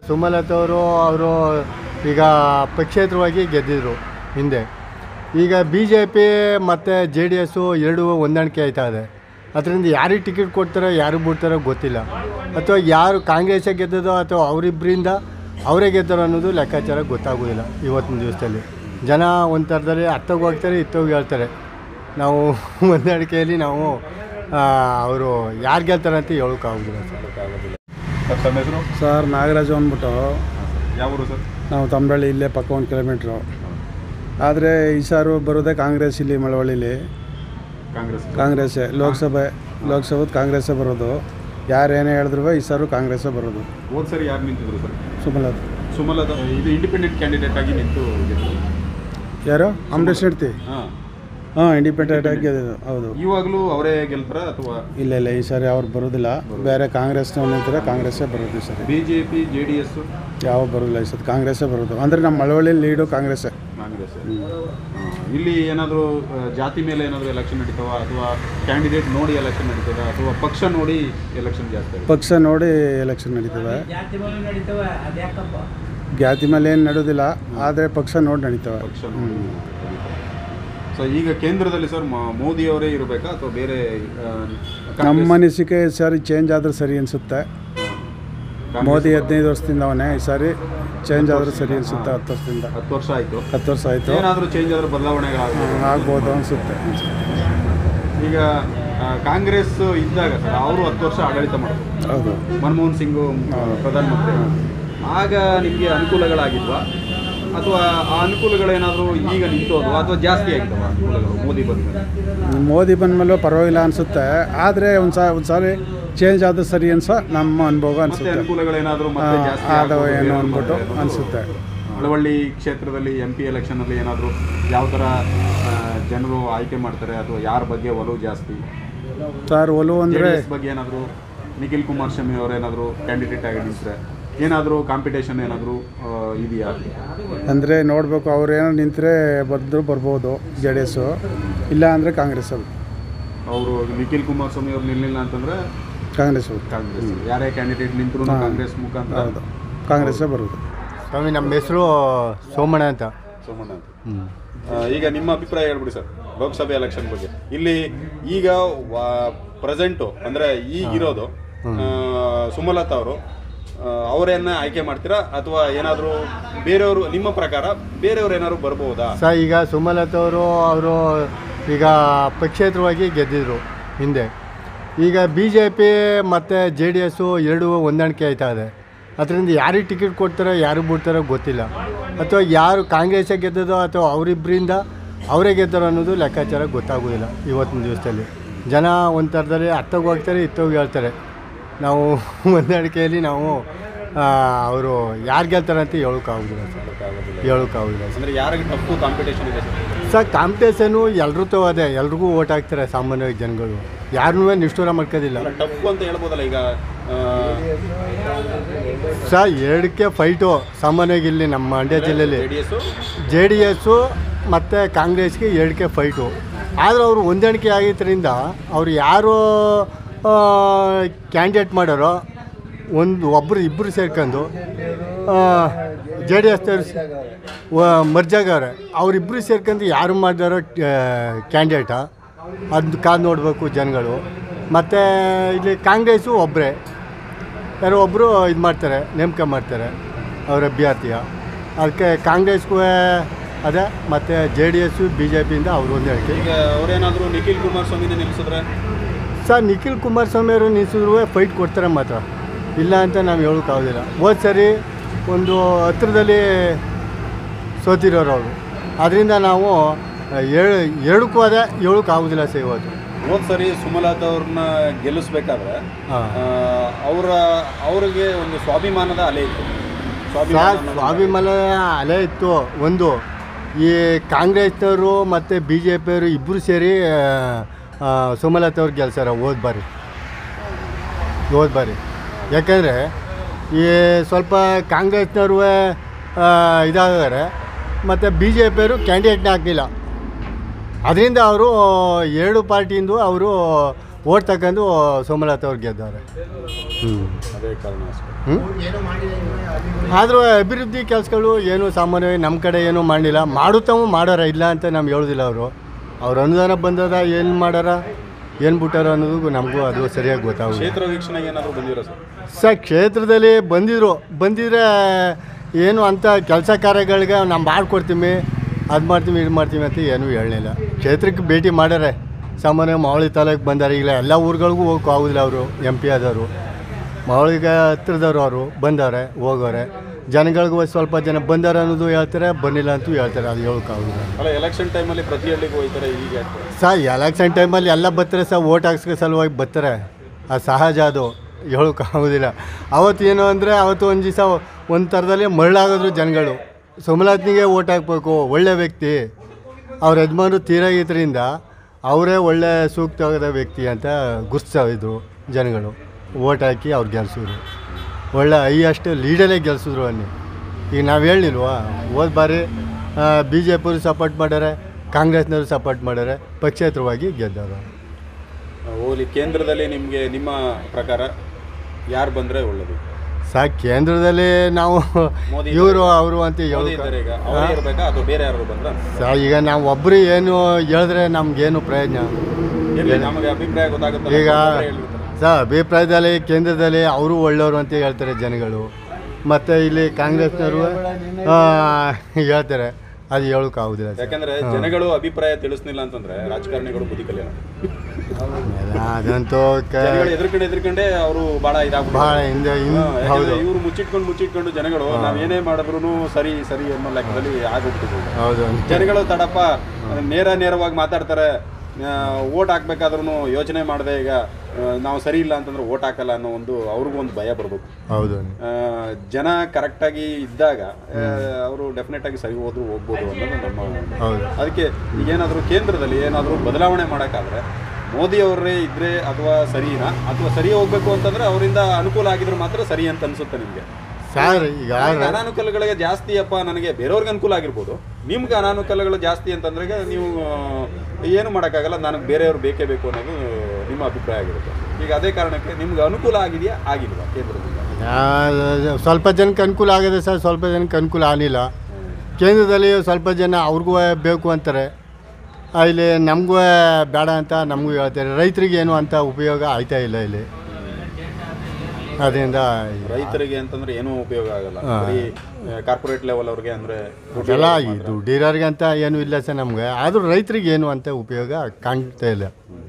ಸುಮಲತಾ ಅವರು ಅವರು ಈಗ ಪಕ್ಷೇತರವಾಗಿ ಗೆದ್ದಿದ್ರು ಹಿಂದೆ ಈಗ ಬಿ ಜೆ ಪಿ ಮತ್ತು ಜೆ ಡಿ ಎಸ್ಸು ಎರಡೂ ಹೊಂದಾಣಿಕೆ ಆಯ್ತಾ ಇದೆ ಅದರಿಂದ ಯಾರಿಗೆ ಟಿಕೆಟ್ ಕೊಡ್ತಾರೋ ಯಾರಿಗೆ ಬಿಡ್ತಾರೋ ಗೊತ್ತಿಲ್ಲ ಅಥವಾ ಯಾರು ಕಾಂಗ್ರೆಸ್ಸೇ ಗೆದ್ದದೋ ಅಥವಾ ಅವರಿಬ್ಬರಿಂದ ಅವರೇ ಗೆದ್ದಾರೋ ಅನ್ನೋದು ಲೆಕ್ಕಾಚಾರ ಗೊತ್ತಾಗೋದಿಲ್ಲ ಇವತ್ತಿನ ದಿವಸದಲ್ಲಿ ಜನ ಒಂದು ಥರದಲ್ಲಿ ಅತ್ತೋಗಿ ಹೋಗ್ತಾರೆ ಇತ್ತೋಗಿ ಹೇಳ್ತಾರೆ ನಾವು ಹೊಂದಾಣಿಕೆಯಲ್ಲಿ ನಾವು ಅವರು ಯಾರು ಗೆಲ್ತಾರೆ ಅಂತ ಹೇಳೋಕ್ಕಾಗೋದಿಲ್ಲ ಸರ್ ಸರ್ ತಮ್ಮ ಹೆಸರು ಸರ್ ನಾಗರಾಜು ಅಂದ್ಬಿಟ್ಟು ಯಾವ ಊರು ಸರ್ ನಾವು ತಮ್ಮರಳ್ಳಿ ಇಲ್ಲೇ ಪಕ್ಕ ಒಂದು ಕಿಲೋಮೀಟ್ರು ಆದರೆ ಈ ಸಾರು ಬರೋದೇ ಕಾಂಗ್ರೆಸ್ ಇಲ್ಲಿ ಮಳವಳ್ಳಿಲಿ ಕಾಂಗ್ರೆಸ್ ಕಾಂಗ್ರೆಸ್ಸೇ ಲೋಕಸಭೆ ಲೋಕಸಭೆದು ಕಾಂಗ್ರೆಸ್ಸೇ ಬರೋದು ಯಾರು ಏನೇ ಹೇಳಿದ್ರು ಈ ಸಾರು ಕಾಂಗ್ರೆಸ್ಸೇ ಬರೋದು ಹೋದ್ ಸರಿ ಯಾರು ನಿಂತಿದ್ರು ಸರ್ ಸುಮಲತ್ ಸುಮಲತಾ ಇದು ಇಂಡಿಪೆಂಡೆಂಟ್ ಕ್ಯಾಂಡಿಡೇಟ್ ಆಗಿ ನಿಂತು ಗೆದ್ರು ಯಾರು ಅಂಬರೀಷ್ ಹೆಡ್ತಿ ಹಾಂ ಹಾಂ ಇಂಡಿಪೆಂಡೆಂಟ್ ಆಗಿ ಗೆದ್ದಿದ್ದು ಹೌದು ಇವಾಗಲೂ ಅವರೇ ಗೆಲ್ತಾರ ಅಥವಾ ಇಲ್ಲ ಇಲ್ಲ ಈ ಸಾರಿ ಅವ್ರು ಬರೋದಿಲ್ಲ ಬೇರೆ ಕಾಂಗ್ರೆಸ್ನವ್ರು ನಿಂತಾರೆ ಕಾಂಗ್ರೆಸ್ಸೇ ಬರೋದು ಈ ಸರಿ B J P J D S ಯಾವ ಬರೋದಿಲ್ಲ ಈ ಸತಿ ಕಾಂಗ್ರೆಸ್ಸೇ ಬರೋದು ಅಂದರೆ ನಮ್ಮ ಮಳವಳ್ಳಿ ಲೀಡು ಕಾಂಗ್ರೆಸ್ಸೇ ಕಾಂಗ್ರೆಸ್ ಇಲ್ಲಿ ಏನಾದರೂ ಜಾತಿ ಮೇಲೆ ಏನಾದರೂ ಎಲೆಕ್ಷನ್ ನಡೀತಾವ ಅಥವಾ ಕ್ಯಾಂಡಿಡೇಟ್ ನೋಡಿ ಎಲೆಕ್ಷನ್ ನಡೀತದ ಅಥವಾ ಪಕ್ಷ ನೋಡಿ ಎಲೆಕ್ಷನ್ ಜಾಸ್ತಿ ಆಗುತ್ತೆ ಪಕ್ಷ ನೋಡಿ ಎಲೆಕ್ಷನ್ ನಡೀತದೆ ಜಾತಿ ಮೇಲೆ ನಡೀತವೆ ಅದ್ಯಾಕಪ್ಪ ಜಾತಿ ಮೇಲೆ ಏನು ನಡೆಯೋದಿಲ್ಲ ಆದರೆ ಪಕ್ಷ ನೋಡಿ ನಡೀತವೆ ಪಕ್ಷ ನೋಡಿ ಸೊ ಈಗ ಕೇಂದ್ರದಲ್ಲಿ ಸರ್ ಮೋದಿ ಅವರೇ ಇರಬೇಕಾ ಅಥವಾ ಬೇರೆ ಆ, ನಮ್ಮ ಕಾಂಗ್ರೆಸ್- ಅನಿಸಿಕೆ ಈ ಸಾರಿ ಚೇಂಜ್ ಆದರೆ ಸರಿ ಅನಿಸುತ್ತೆ ಕಾಂಗ್ರೆಸ್ ಮೋದಿ ಹದಿನೈದು ವರ್ಷದಿಂದ ಅವನೇ ಈ ಸಾರಿ ಚೇಂಜ್ ಆದರೆ ಸರಿ ಅನಿಸುತ್ತೆ ಹತ್ತು ವರ್ಷದಿಂದ ಹತ್ತು ವರ್ಷ ಆಯಿತು ಹತ್ತು ವರ್ಷ ಆಯಿತು ಏನಾದರೂ ಚೇಂಜ್ ಆದ್ರೆ ಬದಲಾವಣೆಗಳಾಗ್ಬೋದು ಆಗ್ಬೋದು ಅನಿಸುತ್ತೆ ಈಗ ಆ, ಕಾಂಗ್ರೆಸ್ ಇದ್ದಾಗ ಸರ್ ಅವರು ಹತ್ತು ವರ್ಷ ಆಡಳಿತ ಮಾಡಿದ್ರು ಹೌದು ಮನಮೋಹನ್ ಸಿಂಗು ಆ, ಪ್ರಧಾನಮಂತ್ರಿ ಆಗ ನಿಮಗೆ ಅನುಕೂಲಗಳಾಗಿದ್ವಾ ಅಥವಾ ಆ ಅನುಕೂಲಗಳೇನಾದರೂ ಈಗ ನಿಂತೋದು ಅಥವಾ ಜಾಸ್ತಿ ಆಗಿದ್ದಾವ ಅನುಕೂಲಗಳು ಮೋದಿ ಬಂದ ಮೋದಿ ಬಂದಮೇಲೆ ಪರವಾಗಿಲ್ಲ ಅನಿಸುತ್ತೆ ಆದರೆ ಒಂದು ಸಾ ಒಂದು ಸಾರಿ ಚೇಂಜ್ ಆದ್ರೆ ಸರಿ ಅನ್ಸ ನಮ್ಮ ಅನುಭವ ಮತ್ತೆ ಅನಿಸುತ್ತೆ ಅನುಕೂಲಗಳೇನಾದರೂ ಮತ್ತೆ ಜಾಸ್ತಿ ಆದವ ಆಗ್ಬೋದು, ಏನೋ ಬೇರೆ ಅಂದ್ಬಿಟ್ಟು ಏನಾದ್ರು ಅನಿಸುತ್ತೆ ಮಳವಳ್ಳಿ ಕ್ಷೇತ್ರದಲ್ಲಿ ಎಂ ಪಿ ಎಲೆಕ್ಷನಲ್ಲಿ ಏನಾದರೂ ಯಾವ ಥರ ಆ, ಜನರು ಆಯ್ಕೆ ಮಾಡ್ತಾರೆ ಅಥವಾ ಯಾರ ಬಗ್ಗೆ ಒಲವು ಜಾಸ್ತಿ ಸರ್ ಒಲವು ಅಂದರೆ JDS ಬಗ್ಗೆ ಏನಾದರೂ ನಿಖಿಲ್ ಕುಮಾರಸ್ವಾಮಿ ಅವರೇನಾದರೂ ಕ್ಯಾಂಡಿಡೇಟ್ ಆಗಿ ನಿಂತರೆ ಏನಾದರೂ ಕಾಂಪಿಟೇಷನ್ ಏನಾದರೂ ಇದೆಯಾ ಅಂದರೆ ನೋಡಬೇಕು ಅವ್ರೇನೋ ನಿಂತರೆ ಬಂದರೂ ಬರ್ಬೋದು ಜೆ ಡಿ ಎಸ್ಸು ಇಲ್ಲ ಅಂದರೆ ಕಾಂಗ್ರೆಸ್ ಅವರು ಅವರು ನಿಖಿಲ್ ಕುಮಾರಸ್ವಾಮಿ ಅವ್ರು ನಿಲ್ಲಿಲ್ಲ ಅಂತಂದ್ರೆ ಕಾಂಗ್ರೆಸ್ ಅವರು ಕಾಂಗ್ರೆಸ್ ಯಾರೇ ಕ್ಯಾಂಡಿಡೇಟ್ ನಿಂತರೂ ಕಾಂಗ್ರೆಸ್ ಮುಖಾಂತರ ಹೌದು ಕಾಂಗ್ರೆಸ್ಸೇ ಬರೋದು ಸ್ವಾಮಿ ನಮ್ಮ ಹೆಸರು ಸೋಮಣ್ಣ ಅಂತ ಸೋಮಣ್ಣ ಅಂತ ಆ, ಈಗ ನಿಮ್ಮ ಅಭಿಪ್ರಾಯ ಹೇಳ್ಬಿಡಿ ಸರ್ ಲೋಕಸಭೆ ಎಲೆಕ್ಷನ್ ಬಗ್ಗೆ ಇಲ್ಲಿ ಈಗ ಪ್ರೆಸೆಂಟು ಅಂದರೆ ಈಗಿರೋದು ಆ, ಸುಮಲತಾ ಅವರು ಅವರನ್ನ ಆಯ್ಕೆ ಮಾಡ್ತೀರಾ ಅಥವಾ ಏನಾದರೂ ಬೇರೆಯವರು ನಿಮ್ಮ ಪ್ರಕಾರ ಬೇರೆಯವ್ರು ಏನಾದ್ರು ಬರ್ಬೋದಾ ಸರ್ ಈಗ ಸುಮಲತಾ ಅವರು ಅವರು ಈಗ ಪಕ್ಷೇತರವಾಗಿ ಗೆದ್ದಿದ್ರು ಹಿಂದೆ ಈಗ ಬಿ ಜೆ ಪಿ ಮತ್ತು ಜೆ ಡಿ ಎಸ್ಸು ಎರಡೂ ಹೊಂದಾಣಿಕೆ ಆಯ್ತಾ ಇದೆ ಅದರಿಂದ ಯಾರಿಗೆ ಟಿಕೆಟ್ ಕೊಡ್ತಾರೋ ಯಾರಿಗೆ ಬಿಡ್ತಾರೋ ಗೊತ್ತಿಲ್ಲ ಅಥವಾ ಯಾರು ಕಾಂಗ್ರೆಸ್ಸೇ ಗೆದ್ದದೋ ಅಥವಾ ಅವರಿಬ್ಬರಿಂದ ಅವರೇ ಗೆದ್ದಾರೋ ಅನ್ನೋದು ಲೆಕ್ಕಾಚಾರ ಗೊತ್ತಾಗೋದಿಲ್ಲ ಇವತ್ತಿನ ದಿವಸದಲ್ಲಿ ಜನ ಒಂದು ಥರದಲ್ಲಿ ಅತ್ತೋಗಿ ಹೋಗ್ತಾರೆ ಇತ್ತೋಗಿ ಹೇಳ್ತಾರೆ ನಾವು ಹೊಂದಾಣಿಕೆಯಲ್ಲಿ ನಾವು ಅವರು ಯಾರು ಗೆಲ್ತಾರೆ ಅಂತ ಹೇಳೋಕ್ಕಾಗೋದಿಲ್ಲ ಸರ್ ಹೇಳೋಕ್ಕಾಗೋದಿಲ್ಲ ಸರ್ ಅಂದರೆ ಯಾರಿಗೆ ಟಫು ಕಾಂಪಿಟೇಷನ್ ಇದೆ ಸರ್ ಸರ್ ಕಾಂಪಿಟೇಷನು ಎಲ್ರೂ ತೋ ಅದೇ ಎಲ್ರಿಗೂ ಓಟ್ ಹಾಕ್ತಾರೆ ಸಾಮಾನ್ಯವಾಗಿ ಜನಗಳು ಯಾರನ್ನೂ ನಿಷ್ಠೂರ ಮಾಡ್ಕೋದಿಲ್ಲ ಅಲ್ಲ ಟಫ್ ಅಂತ ಹೇಳ್ಬೋದಲ್ಲ ಈಗ ಆ, ಸರ್ ಎರಡಕ್ಕೆ ಫೈಟು ಸಾಮಾನ್ಯವಾಗಿ ಇಲ್ಲಿ ನಮ್ಮ ಮಂಡ್ಯ ಜಿಲ್ಲೆಯಲ್ಲಿ JDS ಜೆ ಡಿ ಎಸ್ಸು ಮತ್ತು ಕಾಂಗ್ರೆಸ್ಗೆ ಎರಡಕ್ಕೆ ಫೈಟು ಆದರೆ ಅವರು ಹೊಂದಾಣಿಕೆ ಆಗಿದ್ದರಿಂದ ಅವ್ರು ಯಾರು ಕ್ಯಾಂಡಿಡೇಟ್ ಮಾಡೋರೋ ಒಂದು ಒಬ್ಬರು ಇಬ್ಬರು ಸೇರ್ಕೊಂಡು ಜೆ ಡಿ ಎಸ್ ಮರ್ಜಾಗವ್ರೆ ಅವರಿಬ್ಬರು ಸೇರ್ಕೊಂಡು ಯಾರು ಮಾಡಿದಾರೋ ಕ್ಯಾಂಡಿಡೇಟ ಅದು ಕಾದು ನೋಡಬೇಕು ಜನಗಳು ಮತ್ತು ಇಲ್ಲಿ ಕಾಂಗ್ರೆಸ್ಸು ಒಬ್ಬರೇ ಯಾರೋ ಒಬ್ಬರು ಇದು ಮಾಡ್ತಾರೆ ನೇಮಕ ಮಾಡ್ತಾರೆ ಅವ್ರ ಅಭ್ಯರ್ಥಿಯ ಅದಕ್ಕೆ ಕಾಂಗ್ರೆಸ್ಗೂ ಅದೇ ಮತ್ತು J D S B J ಪಿಯಿಂದ ಅವರು ಹೊಂದಾಣಿಕೆ ಈಗ ಅವರೇನಾದರೂ ನಿಖಿಲ್ ಕುಮಾರಸ್ವಾಮಿನ ನಿಲ್ಲಿಸಿದ್ರೆ ಸರ್ ನಿಖಿಲ್ ಕುಮಾರಸ್ವಾಮಿ ಅವರು ನಿಲ್ಸಿದ್ರು ಫೈಟ್ ಕೊಡ್ತಾರೆ ಮಾತ್ರ ಇಲ್ಲ ಅಂತ ನಾವು ಹೇಳೋಕ್ಕಾಗೋದಿಲ್ಲ ಹೋದ ಸರಿ ಒಂದು ಹತ್ರದಲ್ಲಿ ಸೋತಿರೋರು ಅವರು ಅದರಿಂದ ನಾವು ಏಳು ಎರಡಕ್ಕೂ ಅದೇ ಹೇಳೋಕ್ಕಾಗೋದಿಲ್ಲ ಸರ್ ಇವತ್ತು ಹೋದ್ ಸರಿ ಸುಮಲತಾ ಅವ್ರನ್ನ ಗೆಲ್ಲಿಸ್ಬೇಕಾದ್ರೆ ಹಾಂ ಆ, ಅವರ ಅವರಿಗೆ ಒಂದು ಸ್ವಾಭಿಮಾನದ ಅಲೆ ಇತ್ತು ಸರ್ ಸ್ವಾಭಿಮಾನ ಸ್ವಾಭಿಮಾನ ಅಲೆ ಇತ್ತು ಒಂದು ಈ ಕಾಂಗ್ರೆಸ್ನವರು ಮತ್ತು ಬಿ ಜೆ ಪಿಯವರು ಇಬ್ಬರು ಸೇರಿ ಆ, ಸುಮಲತಾ ಅವ್ರು ಗೆಲ್ಸಾರ ಹೋದ ಬಾರಿ ಹೋದ ಬಾರಿ ಯಾಕಂದರೆ ಈ ಸ್ವಲ್ಪ ಕಾಂಗ್ರೆಸ್ನವರು ಇದಾಗಾರೆ ಮತ್ತು ಬಿ ಜೆ ಪಿಯವರು ಕ್ಯಾಂಡಿಡೇಟ್ನ ಹಾಕಲಿಲ್ಲ ಅದರಿಂದ ಅವರು ಎರಡು ಪಾರ್ಟಿಯಿಂದ ಅವರು ಓಟ್ ತಗೊಂಡು ಸುಮಲತಾ ಅವ್ರು ಗೆದ್ದವ್ರೆ ಹ್ಞೂ ಅದೇ ಕಾರಣ ಅಷ್ಟೇ ಹ್ಞೂ ಆದರೂ ಅಭಿವೃದ್ಧಿ ಕೆಲಸಗಳು ಏನು ಸಾಮಾನ್ಯವಾಗಿ ನಮ್ಮ ಕಡೆ ಏನೂ ಮಾಡಿಲ್ಲ ಮಾಡುತ್ತಾವು ಮಾಡಾರ ಇಲ್ಲ ಅಂತ ನಮ್ಗೆ ಹೇಳೋದಿಲ್ಲ ಅವರು ಅವ್ರ ಅನುದಾನ ಬಂದದ ಏನು ಮಾಡಾರ ಏನು ಬಿಟ್ಟಾರ ಅನ್ನೋದು ನಮಗೂ ಅದು ಸರಿಯಾಗಿ ಗೊತ್ತಾಗೋದು ಕ್ಷೇತ್ರ ವೀಕ್ಷಣೆಗೆ ಏನಾದರೂ ಬಂದಿರೋ ಸರ್ ಸರ್ ಕ್ಷೇತ್ರದಲ್ಲಿ ಬಂದಿದ್ರು ಬಂದಿದ್ರೆ ಏನು ಅಂತ ಕೆಲಸ ಕಾರ್ಯಗಳಿಗೆ ನಾವು ಮಾಡಿಕೊಡ್ತೀವಿ ಅದು ಮಾಡ್ತೀವಿ ಇದು ಮಾಡ್ತೀವಿ ಅಂತ ಏನೂ ಹೇಳಲಿಲ್ಲ ಕ್ಷೇತ್ರಕ್ಕೆ ಭೇಟಿ ಮಾಡ್ಯಾರೆ ಸಾಮಾನ್ಯ ಮಾವಳಿ ತಾಲೂಕು ಬಂದಾರೆ ಈಗ ಎಲ್ಲ ಊರುಗಳಿಗೂ ಹೋಗಕ್ಕೆ ಆಗೋದಿಲ್ಲ ಅವರು ಎಂ ಪಿ ಆದವರು ಮಾವಳಿಗೆ ಹತ್ರದವ್ರು ಅವರು ಬಂದವ್ರೆ ಹೋಗೋರೆ ಜನಗಳಿಗೂ ಒಂದ್ ಸ್ವಲ್ಪ ಜನ ಬಂದಾರ ಅನ್ನೋದು ಹೇಳ್ತಾರೆ ಬಂದಿಲ್ಲ ಅಂತೂ ಹೇಳ್ತಾರೆ ಅದು ಹೇಳೋಕ್ಕಾಗೋದಿಲ್ಲ ಅಲ್ಲ ಎಲೆಕ್ಷನ್ ಟೈಮಲ್ಲಿ ಪ್ರತಿ ಹಳ್ಳಿಗೂ ಹೋಗ್ತಾರೆ ಈಗ ಯಾಕೆ? ಸಾ ಎಲೆಕ್ಷನ್ ಟೈಮಲ್ಲಿ ಎಲ್ಲ ಬರ್ತಾರೆ ಸಹ ಓಟ್ ಹಾಕ್ಸ್ಕೊ ಸಲುವಾಗಿ ಬರ್ತಾರೆ ಅದು ಸಹಜ ಅದು ಹೇಳೋಕ್ಕಾಗೋದಿಲ್ಲ ಅವತ್ತು ಏನು ಅಂದರೆ ಅವತ್ತು ಒಂದು ದಿವಸ ಒಂದು ಥರದಲ್ಲಿ ಮರಳಾಗೋದ್ರು ಜನಗಳು ಸುಮಲತ್ನಿಗೆ ಓಟ್ ಹಾಕ್ಬೇಕು ಒಳ್ಳೆ ವ್ಯಕ್ತಿ ಅವ್ರ ಯಜಮಾನರು ತೀರಾಗಿದ್ದರಿಂದ ಅವರೇ ಒಳ್ಳೆ ಸೂಕ್ತವಾದ ವ್ಯಕ್ತಿ ಅಂತ ಗುರ್ತಿಸಿದ್ರು ಜನಗಳು ಓಟ್ ಹಾಕಿ ಅವ್ರು ಗೆಲ್ಸಿದ್ರು ಒಳ್ಳೆ ಹೈಯೆಸ್ಟ್ ಲೀಡಲ್ಲೇ ಗೆಲ್ಸಿದ್ರು ಅಲ್ಲಿ ಈಗ ನಾವು ಹೇಳಿಲ್ವಾ ಹೋದ ಬಾರಿ ಬಿ ಜೆ ಪಿಯವರು ಸಪೋರ್ಟ್ ಮಾಡ್ಯಾರೆ ಕಾಂಗ್ರೆಸ್ನವರು ಸಪೋರ್ಟ್ ಮಾಡ್ಯಾರೆ ಪಕ್ಷೇತರವಾಗಿ ಗೆದ್ದವರು ಹೋಗ್ಲಿ ಕೇಂದ್ರದಲ್ಲಿ ನಿಮಗೆ ನಿಮ್ಮ ಪ್ರಕಾರ ಯಾರು ಬಂದರೆ ಒಳ್ಳೇದು ಸಾ ಕೇಂದ್ರದಲ್ಲಿ ನಾವು ಮೋದಿ ಇವರು ಅವರು ಅಂತ ಮೋದಿ ಹೇಳೋಕೆ ಇದ್ದಾರೆ ಈಗ ಅವರೇ ಇರಬೇಕಾ ಅಥವಾ ಬೇರೆ ಯಾರು ಬಂದ್ರ ಸಾ ಈಗ ನಾವು ಒಬ್ಬರು ಏನು ಹೇಳಿದ್ರೆ ನಮಗೇನು ಪ್ರಯೋಜನ ಇರ್ಲಿ ನಮಗೆ ಅಭಿಪ್ರಾಯ ಗೊತ್ತಾಗುತ್ತೆ ಈಗ ಸಾ ಅಭಿಪ್ರಾಯದಲ್ಲಿ ಕೇಂದ್ರದಲ್ಲಿ ಅವರು ಒಳ್ಳೆಯವರು ಅಂತ ಹೇಳ್ತಾರೆ ಜನಗಳು ಮತ್ತು ಇಲ್ಲಿ ಕಾಂಗ್ರೆಸ್ನವರು ಆ, ಹೇಳ್ತಾರೆ ಅದು ಹೇಳೋಕ್ಕಾಗೋದಿಲ್ಲ ಸರ್ ಯಾಕಂದ್ರೆ ಜನಗಳು ಅಭಿಪ್ರಾಯ ತಿಳಿಸ್ಲಿಲ್ಲ ಅಂತಂದ್ರೆ ರಾಜಕಾರಣಿಗಳು ಬುದ್ಧಿ ಕಲಿಯೋಣ ಅದಂತೂ ಕ ಜನಗಳು ಎದುರ್ಕೊಂಡು ಎದುರ್ಕೊಂಡೆ ಅವರು ಬಹಳ ಇದಾಗ್ಬಿಟ್ಟು ಭಾಳ ಹಿಂದೆ ಹಿಂದೆ ಹೌದು ಇವ್ರು ಮುಚ್ಚಿಟ್ಕೊಂಡು ಮುಚ್ಚಿಟ್ಕೊಂಡು ಜನಗಳು ನಾವ್ ಏನೇ ಮಾಡಿದ್ರು ಸರಿ ಸರಿ ಅನ್ನೋ ಲೆಕ್ಕದಲ್ಲಿ ಆಗೋಗ್ಬಿಟ್ಟಿದೆ ಹೌದು ಜನಗಳು ತಡಪ್ಪ ನೇರ ನೇರವಾಗಿ ಮಾತಾಡ್ತಾರೆ ಓಟ್ ಹಾಕ್ಬೇಕಾದ್ರೂ ಯೋಚನೆ ಮಾಡದೆ ಈಗ ಆ, ನಾವು ಸರಿ ಇಲ್ಲ ಅಂತಂದ್ರೆ ಓಟ್ ಹಾಕಲ್ಲ ಅನ್ನೋ ಒಂದು ಅವ್ರಿಗೂ ಒಂದು ಭಯ ಬರ್ಬೇಕು ಹೌದು ಆ, ಜನ ಕರೆಕ್ಟಾಗಿ ಇದ್ದಾಗ ಅವರು ಡೆಫಿನೆಟ್ ಆಗಿ ಸರಿ ಹೋದ್ರು ಹೋಗ್ಬೋದು ಅನ್ನೋದು ನಮ್ಮ ಹೌದು ಅದಕ್ಕೆ ಈಗೇನಾದರೂ ಕೇಂದ್ರದಲ್ಲಿ ಏನಾದರೂ ಬದಲಾವಣೆ ಮಾಡೋಕ್ಕಾದ್ರೆ ಮೋದಿ ಅವರೇ ಇದ್ರೆ ಅಥವಾ ಸರಿನಾ ಅಥವಾ ಸರಿ ಹೋಗ್ಬೇಕು ಅಂತಂದ್ರೆ ಅವರಿಂದ ಅನುಕೂಲ ಆಗಿದ್ರೆ ಮಾತ್ರ ಸರಿ ಅಂತ ಅನ್ಸುತ್ತೆ ನಿಮಗೆ ಸರ್ ಈಗ ಅನಾನುಕೂಲಗಳಿಗೆ ಜಾಸ್ತಿ ಅಪ್ಪ ನನಗೆ ಬೇರೆಯವ್ರಿಗೆ ಅನುಕೂಲ ಆಗಿರ್ಬೋದು ನಿಮ್ಗೆ ಅನಾನುಕೂಲಗಳು ಜಾಸ್ತಿ ಅಂತಂದ್ರೆ ನೀವು ಆ, ಏನು ಮಾಡೋಕ್ಕಾಗಲ್ಲ ನನಗೆ ಬೇರೆಯವ್ರು ಬೇಕೇ ಬೇಕು ಅನ್ನೋದು ನಿಮ್ಮ ಅಭಿಪ್ರಾಯ ಆಗಿರುತ್ತೆ ಈಗ ಅದೇ ಕಾರಣಕ್ಕೆ ನಿಮ್ಗೆ ಅನುಕೂಲ ಆಗಿದೆಯಾ ಆಗಿಲ್ವಾ ಕೇಂದ್ರದಿಂದ ಆ, ಸ್ವಲ್ಪ ಜನಕ್ಕೆ ಅನುಕೂಲ ಆಗಿದೆ ಸರ್ ಸ್ವಲ್ಪ ಜನಕ್ಕೆ ಅನುಕೂಲ ಆಗಲಿಲ್ಲ ಕೇಂದ್ರದಲ್ಲಿ ಸ್ವಲ್ಪ ಜನ ಅವ್ರಿಗೂ ಬೇಕು ಅಂತಾರೆ ಆ, ಇಲ್ಲಿ ನಮಗೂ ಬೇಡ ಅಂತ ನಮಗೂ ಹೇಳ್ತಾರೆ ರೈತರಿಗೆ ಏನು ಅಂತ ಉಪಯೋಗ ಆಯ್ತಾ ಇಲ್ಲ ಇಲ್ಲಿ ಅದರಿಂದ ರೈತರಿಗೆ ಅಂತಂದ್ರೆ ಏನೂ ಉಪಯೋಗ ಆಗಲ್ಲ ಬರೀ ಕಾರ್ಪೊರೇಟ್ ಲೆವೆಲ್ ಅವ್ರಿಗೆ ಅಂದ್ರೆ ದುಡ್ಡು ಎಲ್ಲ ಈ ದುಡ್ಡಿರೋರಿಗೆ ಅಂತ ಏನೂ ಇಲ್ಲ ಸರ್ ನಮಗೆ ಆದರೂ ರೈತರಿಗೆ ಏನು ಅಂತ ಉಪಯೋಗ ಕಾಣ್ತಾ ಇಲ್ಲ